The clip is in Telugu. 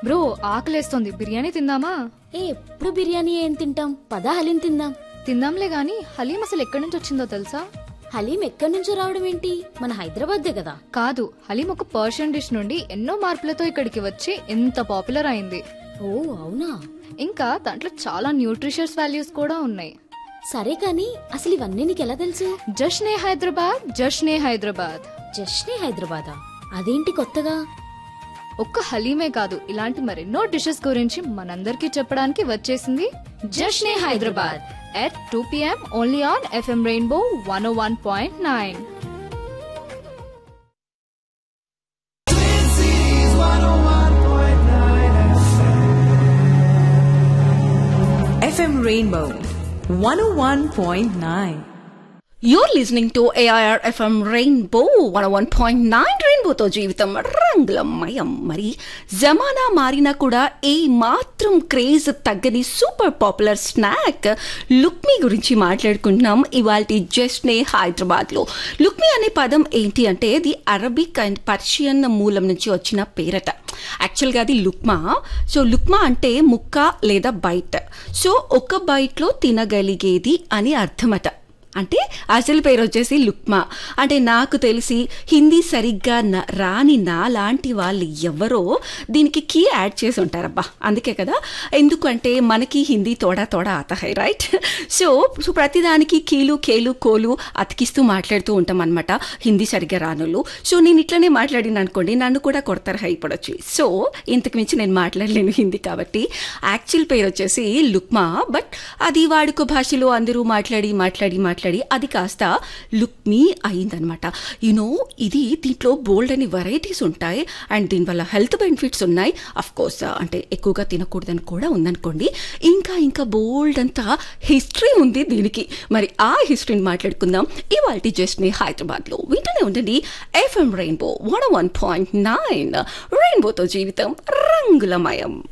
బ్రో ఆకలేస్తోంది బిర్యానీ తిందామా ఏ ఎప్పుడు బిర్యానీ ఏం తింటాం పదా హలీం తిందాం తిందాంలే గాని హలీం అసలు ఎక్కడి నుంచి వచ్చిందో తెలుసా హలీం ఎక్కడి నుంచో రావడం ఏంటి మన హైదరాబాద్దే కదా కాదు హలీం ఒక పర్షియన్ డిష్ నుండి ఎన్నో మార్పులతో ఇక్కడికి వచ్చి ఎంత పాపులర్ అయింది ఓ అవునా ఇంకా దాంట్లో చాలా న్యూట్రిషియస్ వాల్యూస్ కూడా ఉన్నాయి సరే కానీ అసలు ఇవన్నీ నీకు ఎలా తెలుసు జష్నే హైదరాబాద్ జష్నే హైదరాబాద్ జస్ట్నే హైదరాబాదా అదేంటి కొత్తగా ఒక్క హలీమే కాదు ఇలాంటి మరెన్నో డిషెస్ గురించి మనందరికీ చెప్పడానికి వచ్చేసింది జష్నే Hyderabad at two PM only on FM rainbow one one point nine FM Rainbow 101.9. You're listening to AIR FM Rainbow 101.9 రెయిన్బోతో జీవితం రంగులమయం మరి జమానా మారినా కూడా ఏ మాత్రం క్రేజ్ తగ్గని సూపర్ పాపులర్ స్నాక్ లుక్మీ గురించి మాట్లాడుకుంటున్నాం ఇవాళ జస్ట్నే హైదరాబాద్లో లుక్మీ అనే పదం ఏంటి అంటే అది అరబిక్ అండ్ పర్షియన్ మూలం నుంచి వచ్చిన పేరట యాక్చువల్గా అది లుక్మా సో లుక్మా అంటే ముక్క లేదా బైట్ సో ఒక బైట్లో తినగలిగేది అని అర్థమట అంటే అసలు పేరు వచ్చేసి లుక్మా అంటే నాకు తెలిసి హిందీ సరిగ్గా న- రాని నా లాంటి వాళ్ళు ఎవరో దీనికి కీ యాడ్ చేసి ఉంటారబ్బా అందుకే కదా ఎందుకంటే మనకి హిందీ తోడా తోడా ఆత హై రైట్ సో సో ప్రతిదానికి కీలు కేలు కోలు అతికిస్తూ మాట్లాడుతూ ఉంటాం అనమాట హిందీ సరిగ్గా రానులు సో నేను ఇట్లనే మాట్లాడిన అనుకోండి నన్ను కూడా కొడతారు హై ఇప్పుడు వచ్చి సో ఇంతకు మించి నేను మాట్లాడలేను హిందీ కాబట్టి యాక్చువల్ పేరు వచ్చేసి లుక్మా బట్ అది వాడుక భాషలో అందరూ మాట్లాడి మాట్లాడి మాట్లాడి అది కాస్త లుక్మీ అయిందనమాట యూనో ఇది దీంట్లో బోల్డ్ అని వెరైటీస్ ఉంటాయి అండ్ దీనివల్ల హెల్త్ బెనిఫిట్స్ ఉన్నాయి అఫ్ కోర్స్ అంటే ఎక్కువగా తినకూడదని కూడా ఉందనుకోండి ఇంకా ఇంకా బోల్డ్ అంతా హిస్టరీ ఉంది దీనికి మరి ఆ హిస్టరీని మాట్లాడుకుందాం ఇవాళ జస్ట్ ని హైదరాబాద్లో వింటూనే ఉండండి FM rainbow one one point nine రెయిన్బోతో జీవితం రంగులమయం